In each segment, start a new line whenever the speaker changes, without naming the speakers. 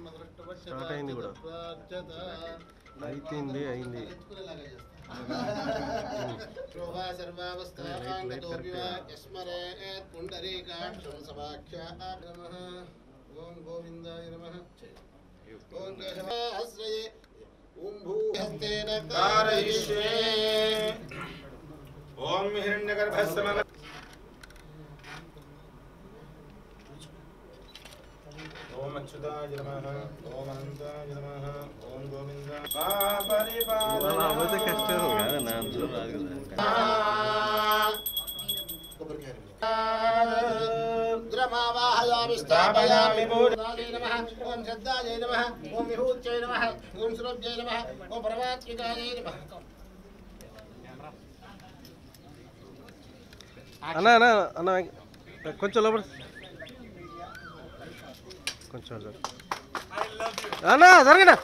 Start అయింది కూడా అయిపోయింది అయింది
శోభా సర్వావస్థాంగతోపి వా యస్మరేత్ పుండరీకాక్షం సమాఖ్య నమః ఓం గోవిందాయ నమః ఓం కేశవాశ్రయే ఓం భూహస్తేన కారయిష్యే
ఓం హిరణ్యగర్భస్సమ ఓం అచ్యుతాయ నమః ఓం అనంతాయ నమః ఓం గోవిందాయ
అలా అవ్వతే కష్టం కదా నా అందులో రాదు కదా
ద్రమావాహయామి స్థాపయామి భూతాయ నమః ఓం శ్రద్ధాయ నమః ఓం విభూత్యై నమః ఓం సురభ్యై నమః ఓం పరమాత్మికాయ నమః
అన్న అన్న అన్న కొంచెం లోపల కొంచెం జర. అన్న జరగనా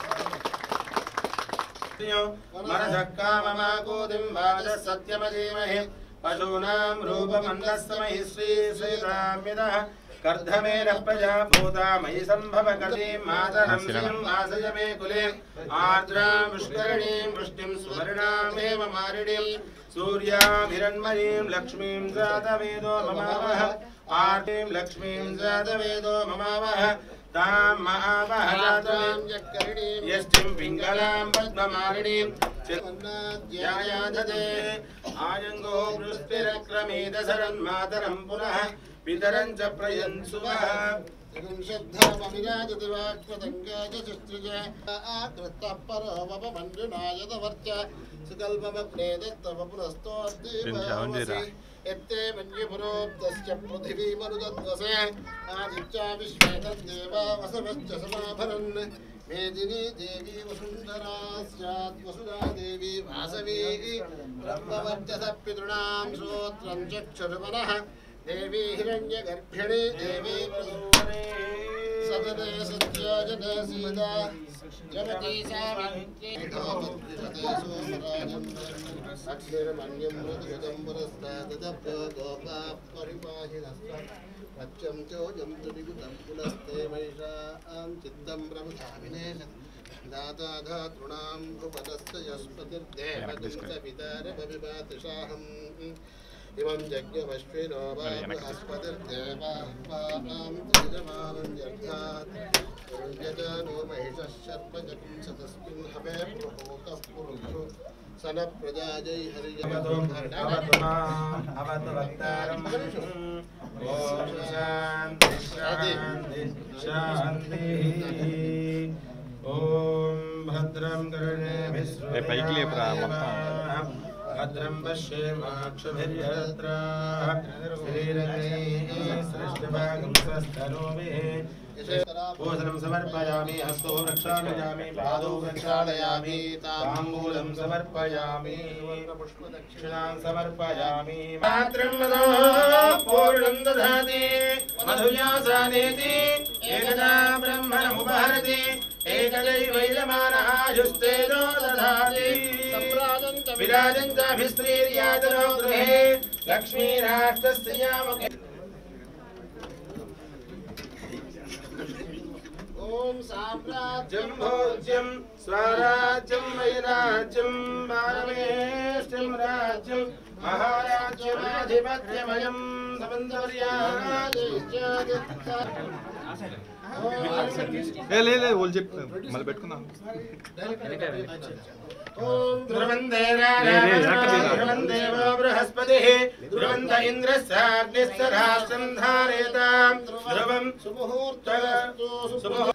మనసక్కామమాగోదిం వాచ సత్యమధీమహి పశూనాం రూపమందస్తమహి శ్రీ శ్రీరామ్యదః కర్ధమేన ప్రజా భూతా మయి సంభవ కలీం మాతరం శ్రీం వాసయ మే కులే ఆర్ద్రాం పుష్కరణీం వృష్టిం సువర్ణామేవ మారిణీం సూర్యాభిరణ్మయీం లక్ష్మీం జాతవేదో మమావహ ఆర్తిం లక్ష్మీం జాతవేదో మమావహ తాం మహావహ జాతవేం యష్టిం పింగళాం పద్మమాలినీం ధ్యాయాధతే ఆయంగో వృష్టిరక్రమేద శరన్మాతరం పునః పితరం చ ప్రయన్సువః
శ్రద్ధామవిరాజతి వాక్పతంగాజ శస్త్రిజ ఆకృత పరో వప మంజునాయతవర్చ సుకల్పమగ్నే దత్తవ పురస్తోర్దేవసి ఎత్తే మన్యపురోక్తస్య పృథివీమనుదద్వసే ఆదిత్యా విశ్వే తద్దేవ వసవశ్చ సమాభరన్ మేదినీ దేవీ వసుంధరా స్యాత్ వసుధా దేవీ వాసవీ బ్రహ్మవర్చస పితॄణాం శ్రోత్రం చక్షుర్మనః దేవీ హిరణ్యగర్భిణీ దేవీ ప్రసూనే సదనే సత్యాజన సీతా జగతి సావిత్రి ధోమద్విషతే సోమరాజం అక్షరమణ్యం మృదుగతం పురస్తాదప్యో గోపా పరిపాహి పచ్చం చోజం త్రిగుతం పునస్తే మహిషాం చిత్తం ప్రభుధావినేశ దాతాధాతృణాం భువనస్త యస్పతిర్దేవదంత పితారభిమాతిషాహం ఇమం యజ్ఞమశ్వినో వా బృహస్పతిర్దేవాహ్వానాం త్రిజమానం యర్థాత్ రుణ్యజానో మహిషः శర్పజకం సతస్మిన్ హవే ప్రహోతః పురుషో సన ప్రజాజై
భవతు భవతు మాం భవతు వక్తారం ఓం శాంతి శాంతి శాంతి ఓం భద్రం కరుణేభిः
ఏ పైకి లేపురా మొత్తం.
భద్రం పశ్యేమాక్షుభిర్యత్రాः శ్రీరङ्गैः సృష్టభాగం స్వస్తనోభిः భోజనం సమర్పయామి హస్తో ప్రక్షాళయామి పాదౌ ప్రక్షాళయామి తాంబూలం సమర్పయామి దక్షిణాం సమర్పయామి మాతృం మదో పూర్ణం దదాతి మధుయాసానేతి ఏకదా బ్రహ్మణముపహరతి ఏకదైవైలమానహాయుస్తేజో దదాతి విరాజంతాభిస్త్రీర్యాతనో గృహే లక్ష్మీరాష్ట్రస్య యామకే
ఓం సామ్రాజ్యం
రాజ్యం భోజ్యం స్వరాజ్యం వైరాజ్యం పారమేష్టిం రాజ్యం మహారాజ్యమాధిపత్యమయం
ఏ లే లే వాళ్ళు చెప్పు మళ్ళీ పెట్టుకుందాం
ధ్రువందేవో బృహస్పతి ధ్రువంత ఇంద్రస్యాగ్నిశ్చ రాష్ట్రం ధారేతాం ధ్రువం
సుముహూర్త
శుభ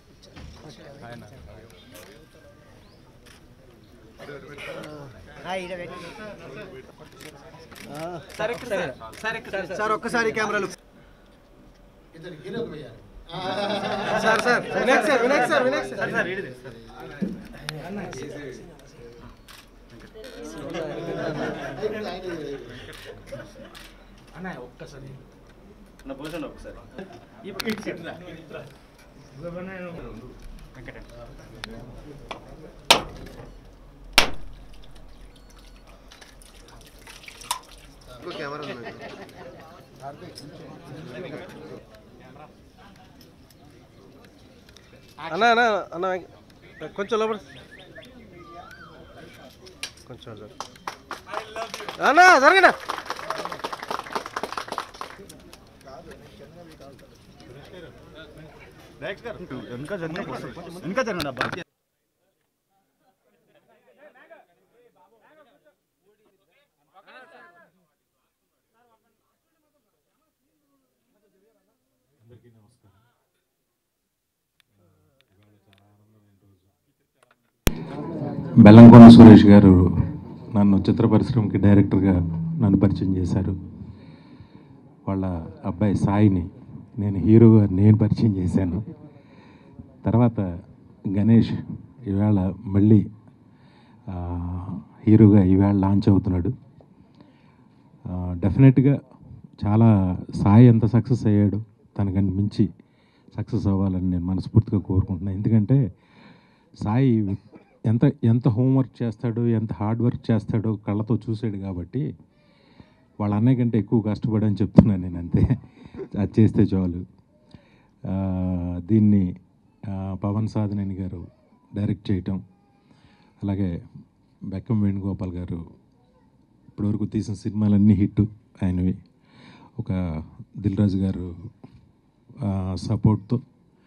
సార్ ఒక్కసారి కెమెరాలు
ఇద్దరు హీరోలు పోయారు
sir sir Vinayak sir Vinayak sir Vinayak sir camera అన్న అన్న అన్న కొంచెం లోపల కొంచెం జర. అన్న జరగనా
బెల్లంకొండ సురేష్ గారు నన్ను చిత్ర పరిశ్రమకి డైరెక్టర్గా నన్ను పరిచయం చేశారు వాళ్ళ అబ్బాయి సాయిని నేను హీరోగా నేను పరిచయం చేశాను తర్వాత గణేష్ ఈవేళ మళ్ళీ ఆ, హీరోగా ఈవేళ లాంచ్ అవుతున్నాడు ఆ, డెఫినెట్గా చాలా సాయి ఎంత సక్సెస్ అయ్యాడు తనకని మించి సక్సెస్ అవ్వాలని నేను మనస్ఫూర్తిగా కోరుకుంటున్నాను ఎందుకంటే సాయి ఎంత ఎంత హోంవర్క్ చేస్తాడో ఎంత హార్డ్ వర్క్ చేస్తాడో కళ్ళతో చూసాడు కాబట్టి వాళ్ళ అన్నయ్య కంటే ఎక్కువ కష్టపడని చెప్తున్నాను నేను అంతే అది చేస్తే చాలు ఆ, దీన్ని ఆ, పవన్ సాధనేని గారు డైరెక్ట్ చేయటం అలాగే బెక్కం వేణుగోపాల్ గారు ఇప్పటివరకు తీసిన సినిమాలన్నీ హిట్ ఆయనవి ఒక దిల్ రాజు గారు సపోర్ట్తో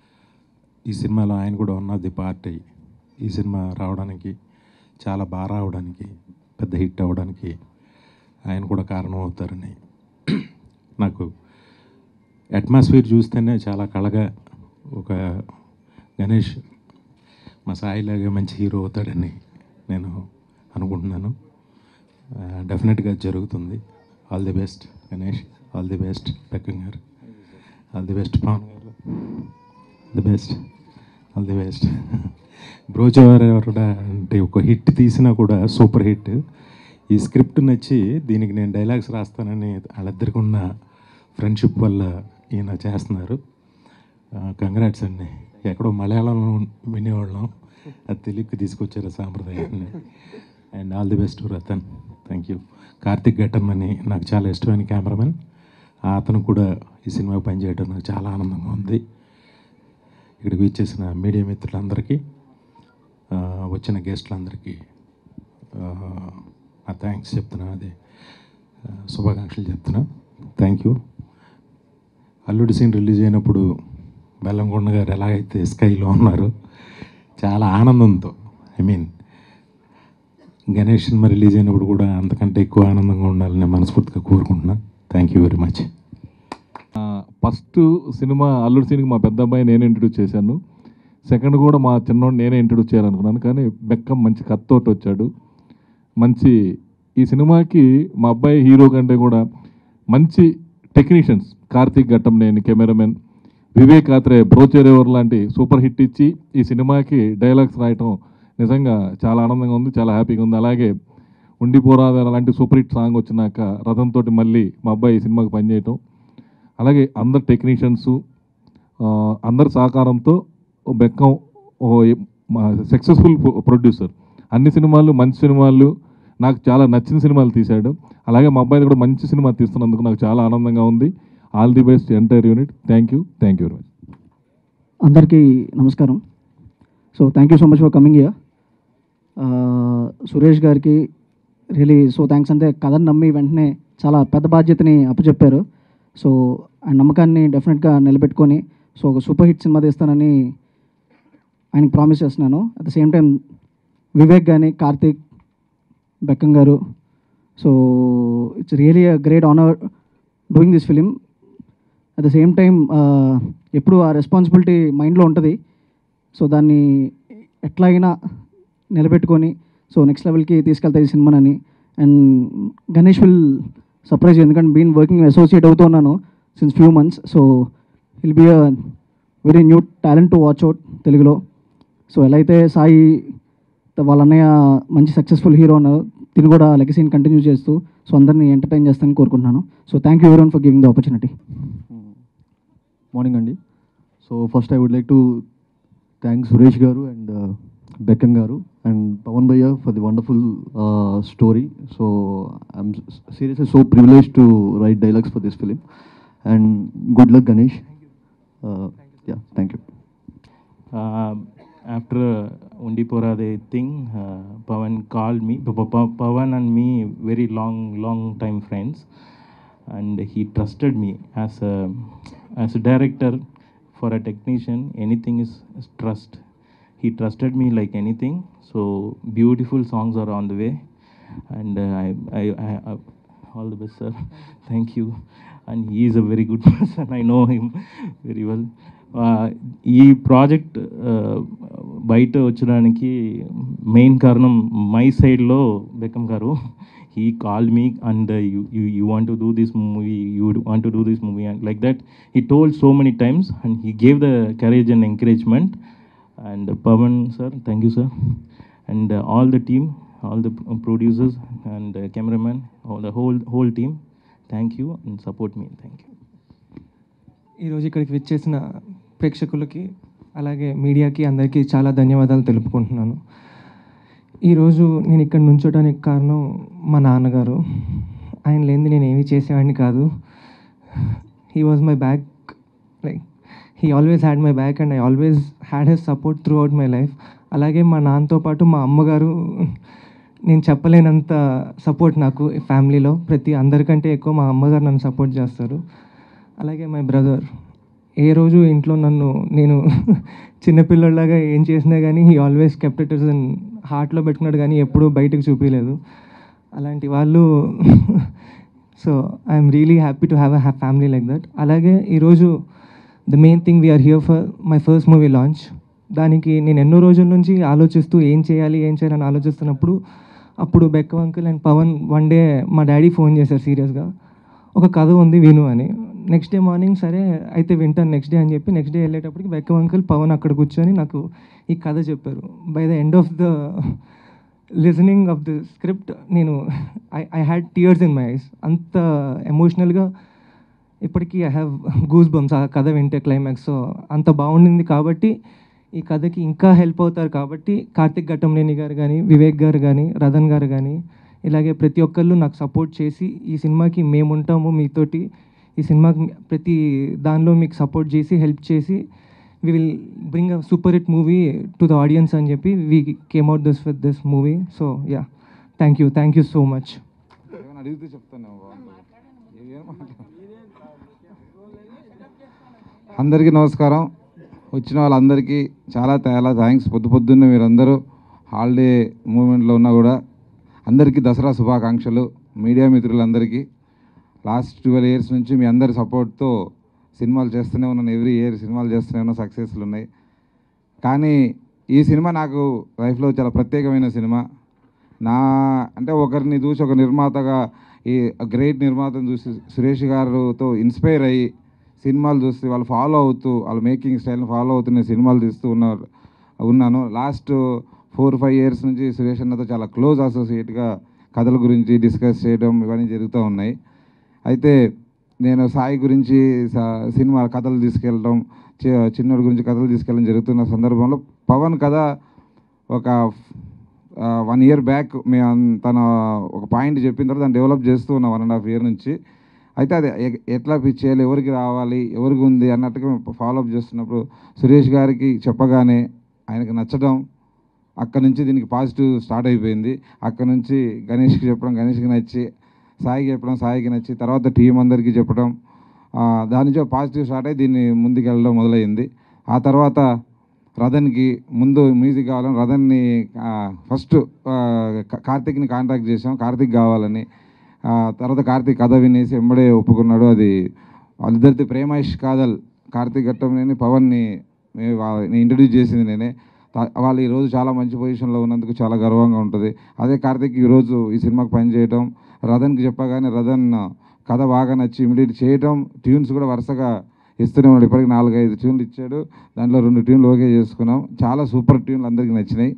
ఈ సినిమాలో ఆయన కూడా వన్ ఆఫ్ ది పార్ట్ అయ్యి ఈ సినిమా రావడానికి చాలా బాగా రావడానికి పెద్ద హిట్ అవ్వడానికి ఆయన కూడా కారణం అవుతారని నాకు అట్మాస్ఫియర్ చూస్తేనే చాలా కళగా ఒక గణేష్ మా సాయిలాగా మంచి హీరో అవుతాడని నేను అనుకుంటున్నాను డెఫినెట్గా జరుగుతుంది all the best Ganesh all the best Bekkam గారు ఆల్ ది బెస్ట్ పవన్ గారు the best all the best బ్రోజవర్ అంటే ఒక హిట్ తీసినా కూడా సూపర్ హిట్ ఈ స్క్రిప్ట్ నచ్చి దీనికి నేను డైలాగ్స్ రాస్తానని వాళ్ళిద్దరికి ఉన్న ఫ్రెండ్షిప్ వల్ల ఈయన చేస్తున్నారు కంగ్రాట్స్ అండి ఎక్కడో మలయాళంలో వినేవాళ్ళం అది తెలుగుకి తీసుకొచ్చారు ఆ సాంప్రదాయాన్ని and all the best Ratan thank you Karthik Ghattam అని నాకు చాలా ఇష్టమైన కెమెరామెన్ అతను కూడా ఈ సినిమా పనిచేయడం నాకు చాలా ఆనందంగా ఉంది ఇక్కడికి వచ్చేసిన మీడియా మిత్రులందరికీ ఆ, వచ్చిన గెస్టులందరికీ ఆ, నా థ్యాంక్స్ చెప్తున్నా అదే ఆ, శుభాకాంక్షలు చెప్తున్నా థ్యాంక్ యూ అల్లుడి సీన్ రిలీజ్ అయినప్పుడు బెల్లంకొండ గారు ఎలాగైతే స్కైలో ఉన్నారు చాలా ఆనందంతో ఐ మీన్ గణేష్ సినిమా రిలీజ్ అయినప్పుడు కూడా అంతకంటే ఎక్కువ ఆనందంగా ఉండాలని మనస్ఫూర్తిగా కోరుకుంటున్నా thank you very much
first సినిమా అల్లుడు సీన్కి మా పెద్ద అబ్బాయి నేను ఇంట్రడ్యూస్ చేశాను సెకండ్ కూడా మా చిన్నోడు నేనే ఇంట్రడ్యూస్ చేయాలనుకున్నాను కానీ బెక్కం మంచి కత్తోటి వచ్చాడు మంచి ఈ సినిమాకి మా అబ్బాయి హీరో కంటే కూడా మంచి టెక్నీషియన్స్ కార్తీక్ ఘట్టంనేని కెమెరామెన్ వివేక్ ఆత్రే బ్రోచేరేవర్ లాంటి సూపర్ హిట్ ఇచ్చి ఈ సినిమాకి డైలాగ్స్ రాయటం నిజంగా చాలా ఆనందంగా ఉంది చాలా హ్యాపీగా ఉంది అలాగే ఉండిపోరాదా లాంటి సూపర్ హిట్ సాంగ్ వచ్చినాక రథం తోటి మళ్ళీ మా అబ్బాయి ఈ సినిమాకి పనిచేయటం అలాగే అందరు టెక్నీషియన్స్ అందరి సహకారంతో ఓ బెక్కం ఓ సక్సెస్ఫుల్ ప్రొడ్యూసర్ అన్ని సినిమాలు మంచి సినిమాలు నాకు చాలా నచ్చిన సినిమాలు తీశాడు అలాగే మా అబ్బాయి కూడా మంచి సినిమా తీస్తున్నందుకు నాకు చాలా ఆనందంగా ఉంది all the best entire unit thank you thank you very much
అందరికీ నమస్కారం so thank you so much for coming year Suresh గారికి రియలీ సో థ్యాంక్స్ అంటే కథను నమ్మి వెంటనే చాలా పెద్ద బాధ్యతని అప్పచెప్పారు సో ఆ నమ్మకాన్ని డెఫినెట్గా నిలబెట్టుకొని సో ఒక సూపర్ హిట్ సినిమా తీస్తానని ఆయనకి ప్రామిస్ చేస్తున్నాను at the same time Vivek కానీ కార్తీక్ బెక్కం గారు so it's really a great honour doing this film at the same time ఎప్పుడు ఆ రెస్పాన్సిబిలిటీ మైండ్లో ఉంటుంది సో దాన్ని ఎట్లాగైనా నిలబెట్టుకొని సో నెక్స్ట్ లెవెల్కి తీసుకెళ్తాయి ఈ సినిమానని అండ్ గణేష్ విల్ సర్ప్రైజ్ ఎందుకంటే బీన్ వర్కింగ్ అసోసియేట్ అవుతూ ఉన్నాను since few months so will be a very new talent to watch out తెలుగులో సో ఎలా అయితే సాయి త- వాళ్ళ అన్నయ్య మంచి సక్సెస్ఫుల్ హీరో ఉన్నారు తిని కూడా లెగసీని కంటిన్యూ చేస్తూ సో అందరినీ ఎంటర్టైన్ చేస్తానని కోరుకుంటున్నాను so thank you every for giving the opportunity
morning అండి so first I would like to thank Suresh గారు అండ్ బెక్కన్ గారు అండ్ పవన్ భయ్య for the wonderful story so I'm seriously so privilege to write dialogues for this film and good luck Ganesh yeah thank you
Uh, after Undiporade thing, uh, Pavan called me. Pa- Pa- Pa- Pavan and me very long, long time friends, and he trusted me as a as a director. For a technician, anything is, is trust. He trusted me like anything. So beautiful songs are on the way, and uh, I, I, I, I all the best, sir. Thank you. And he is a very good person. I know him very well. Uh, ఈ project బయట వచ్చడానికి main కారణం my సైడ్లో బెకమ్ గారు he call me and you you want to do this movie you want to do this movie and like that he told so many times and he gave the courage and encouragement and Pavan sir, thank you sir, and uh, all the team, all the p- producers and uh, cameraman, all the whole whole team, thank you and support me. Thank you.
ఈరోజు ఇక్కడికి విచ్చేసిన ప్రేక్షకులకి అలాగే మీడియాకి అందరికీ చాలా ధన్యవాదాలు తెలుపుకుంటున్నాను ఈరోజు నేను ఇక్కడ నుంచోడానికి కారణం మా నాన్నగారు ఆయన లేనిది నేను ఏమీ చేసేవాడిని కాదు he was my back like he always had my back and I always had his support throughout my life అలాగే మా నాన్నతో పాటు మా అమ్మగారు నేను చెప్పలేనంత సపోర్ట్ నాకు ఫ్యామిలీలో ప్రతి అందరికంటే ఎక్కువ మా అమ్మగారు నన్ను సపోర్ట్ చేస్తారు అలాగే మై బ్రదర్ ఏ రోజు ఇంట్లో నన్ను నేను చిన్నపిల్లలాగా ఏం చేసినా కానీ హీ ఆల్వేస్ కెప్టెటర్స్ ఇన్ హార్ట్లో పెట్టుకున్నాడు కానీ ఎప్పుడూ బయటకు చూపించలేదు అలాంటి వాళ్ళు so I'm really happy to have a family like that అలాగే ఈరోజు the main thing we are here for my first movie launch దానికి నేను ఎన్నో రోజుల నుంచి ఆలోచిస్తూ ఏం చేయాలి ఏం చేయాలని ఆలోచిస్తున్నప్పుడు అప్పుడు Bekkam uncle and Pavan one day మా డాడీ ఫోన్ చేశారు సీరియస్గా ఒక కథ ఉంది విను అని నెక్స్ట్ డే మార్నింగ్ సరే అయితే వింటాను నెక్స్ట్ డే అని చెప్పి నెక్స్ట్ డే వెళ్ళేటప్పటికి బెక్క అంకుల్ పవన్ అక్కడ కూర్చొని నాకు ఈ కథ చెప్పారు by the end of the listening of the script నేను I I had tears in my eyes అంత ఎమోషనల్గా ఇప్పటికీ ఐ హ్యావ్ గూస్ బంప్స్ ఆ కథ వింటే క్లైమాక్స్ సో అంత బాగుండింది కాబట్టి ఈ కథకి ఇంకా హెల్ప్ అవుతారు కాబట్టి కార్తిక్ ఘట్టంనేని గారు కానీ వివేక్ గారు కానీ రతన్ గారు కానీ ఇలాగే ప్రతి ఒక్కళ్ళు నాకు సపోర్ట్ చేసి ఈ సినిమాకి మేము ఉంటాము మీతోటి ఈ సినిమాకి ప్రతి దానిలో మీకు సపోర్ట్ చేసి హెల్ప్ చేసి we will bring a super hit movie to the audience అని చెప్పి we came out this with this movie so yeah thank you thank you so much
అడిగితే చెప్తాను అందరికీ నమస్కారం వచ్చిన వాళ్ళందరికీ చాలా చాలా థ్యాంక్స్ పొద్దు పొద్దున్నే మీరందరూ హాలిడే మూమెంట్లో ఉన్నా కూడా అందరికీ దసరా శుభాకాంక్షలు మీడియా మిత్రులందరికీ లాస్ట్ ట్వెల్వ్ ఇయర్స్ నుంచి మీ అందరి సపోర్ట్తో సినిమాలు చేస్తూనే ఉన్నాను ఎవ్రీ ఇయర్ సినిమాలు చేస్తూనే ఉన్నా సక్సెస్లు ఉన్నాయి కానీ ఈ సినిమా నాకు లైఫ్లో చాలా ప్రత్యేకమైన సినిమా నా అంటే ఒకరిని చూసి ఒక నిర్మాతగా ఈ గ్రేట్ నిర్మాతను చూసి సురేష్ గారితో ఇన్స్పైర్ అయ్యి సినిమాలు చూస్తే వాళ్ళు ఫాలో అవుతూ వాళ్ళ మేకింగ్ స్టైల్ని ఫాలో అవుతూ నేను సినిమాలు తీస్తూ ఉన్నారు ఉన్నాను లాస్ట్ ఫోర్ ఫైవ్ ఇయర్స్ నుంచి సురేష్ అన్నతో చాలా క్లోజ్ అసోసియేట్గా కథల గురించి డిస్కస్ చేయడం ఇవన్నీ జరుగుతూ ఉన్నాయి అయితే నేను సాయి గురించి స- సినిమా కథలు తీసుకెళ్ళడం చి- చిన్నోడి గురించి కథలు తీసుకెళ్ళడం జరుగుతున్న సందర్భంలో పవన్ కథ ఒక వన్ ఇయర్ బ్యాక్ మేము అన్- తన ఒక పాయింట్ చెప్పిన తర్వాత దాన్ని డెవలప్ చేస్తూ ఉన్నాం వన్ అండ్ హాఫ్ ఇయర్ నుంచి అయితే అది ఎ- ఎట్లా పిచ్ చేయాలి ఎవరికి రావాలి ఎవరికి ఉంది అన్నట్టుగా ఫాలోఅప్ చేస్తున్నప్పుడు సురేష్ గారికి చెప్పగానే ఆయనకు నచ్చడం అక్కడ నుంచి దీనికి పాజిటివ్ స్టార్ట్ అయిపోయింది అక్కడ నుంచి గణేష్కి చెప్పడం గణేష్కి నచ్చి సాయికి చెప్పడం సాయికి నచ్చి తర్వాత టీం అందరికీ చెప్పడం ఆ, దాని నుంచి పాజిటివ్ స్టార్ట్ అయ్యి దీన్ని ముందుకు వెళ్ళడం మొదలైంది ఆ తర్వాత రథన్కి ముందు మ్యూజిక్ కావాలని రథన్ని ఫస్ట్ కార్తిక్ని కాంటాక్ట్ చేసాం కార్తిక్ కావాలని ఆ, తర్వాత కార్తిక్ కథ వినేసి ఎంబడే ఒప్పుకున్నాడు అది వాళ్ళిద్దరిది ప్రేమేష్ కాదల్ కార్తిక్ ఘట్టంని పవన్ని మే- వాళ్ళని ఇంట్రడ్యూస్ చేసింది నేనే తా- వాళ్ళు ఈరోజు చాలా మంచి పొజిషన్లో ఉన్నందుకు చాలా గర్వంగా ఉంటుంది అదే కార్తిక్ ఈరోజు ఈ సినిమాకి పనిచేయటం రథన్కి చెప్పగానే రథన్ కథ బాగా నచ్చి ఇమీడియట్ చేయటం ట్యూన్స్ కూడా వరుసగా ఇస్తూనే ఉన్నాడు ఇప్పటికి నాలుగైదు ట్యూన్లు ఇచ్చాడు దాంట్లో రెండు ట్యూన్లు ఓకే చేసుకున్నాం చాలా సూపర్ ట్యూన్లు అందరికీ నచ్చినాయి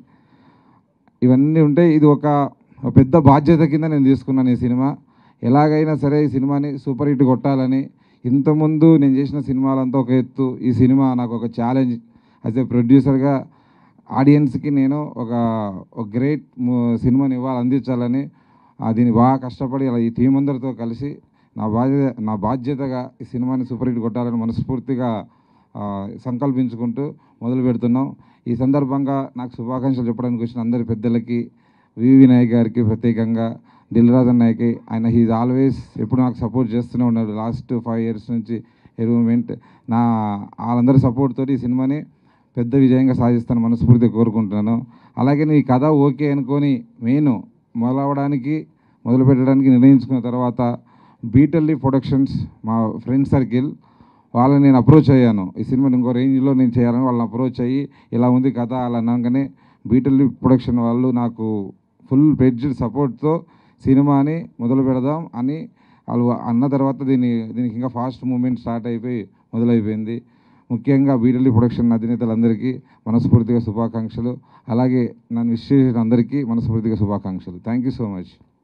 ఇవన్నీ ఉంటే ఇది ఒక ఒక పెద్ద బాధ్యత కింద నేను తీసుకున్నాను ఈ సినిమా ఎలాగైనా సరే ఈ సినిమాని సూపర్ హిట్ కొట్టాలని ఇంతకుముందు నేను చేసిన సినిమాలంతా ఒక ఎత్తు ఈ సినిమా నాకు ఒక ఛాలెంజ్ యాజ్ ఏ ప్రొడ్యూసర్గా ఆడియన్స్కి నేను ఒక ఒక గ్రేట్ సినిమాని ఇవ్వాలి అందించాలని ఆ, దీన్ని బాగా కష్టపడి అలా ఈ టీం అందరితో కలిసి నా బాధ్యత నా బాధ్యతగా ఈ సినిమాని సూపర్ హిట్ కొట్టాలని మనస్ఫూర్తిగా ఆ, సంకల్పించుకుంటూ మొదలు పెడుతున్నాం ఈ సందర్భంగా నాకు శుభాకాంక్షలు చెప్పడానికి వచ్చిన అందరి పెద్దలకి వివి నాయక్ గారికి ప్రత్యేకంగా దిల్ రాజన్ నాయక్ ఆయన హీజ్ ఆల్వేస్ ఎప్పుడు నాకు సపోర్ట్ చేస్తూనే ఉన్నాడు లాస్ట్ ఫైవ్ ఇయర్స్ నుంచి ఏ మూమెంట్ నా వాళ్ళందరి సపోర్ట్ తోటి ఈ సినిమాని పెద్ద విజయంగా సాధిస్తాను మనస్ఫూర్తిగా కోరుకుంటున్నాను అలాగే నీ కథ ఓకే అనుకొని మెయిన్ మొదలవడానికి మొదలు పెట్టడానికి నిర్ణయించుకున్న తర్వాత బీటల్లీ ప్రొడక్షన్స్ మా ఫ్రెండ్ సర్కిల్ వాళ్ళని నేను అప్రోచ్ అయ్యాను ఈ సినిమాని ఇంకో రేంజ్లో నేను చేయాలని వాళ్ళని అప్రోచ్ అయ్యి ఇలా ఉంది కథ అలా అనగానే బీటల్లీ ప్రొడక్షన్ వాళ్ళు నాకు ఫుల్ పెడ్జ్డ్ సపోర్ట్తో సినిమాని మొదలు పెడదాం అని వాళ్ళు అన్న తర్వాత దీన్ని దీనికి ఇంకా ఫాస్ట్ మూమెంట్ స్టార్ట్ అయిపోయి మొదలైపోయింది ముఖ్యంగా బీటల్లీ ప్రొడక్షన్ అధినేతలందరికీ మనస్ఫూర్తిగా శుభాకాంక్షలు అలాగే నన్ను విష్ చేసిన అందరికీ మనస్ఫూర్తిగా శుభాకాంక్షలు థ్యాంక్ యూ సో మచ్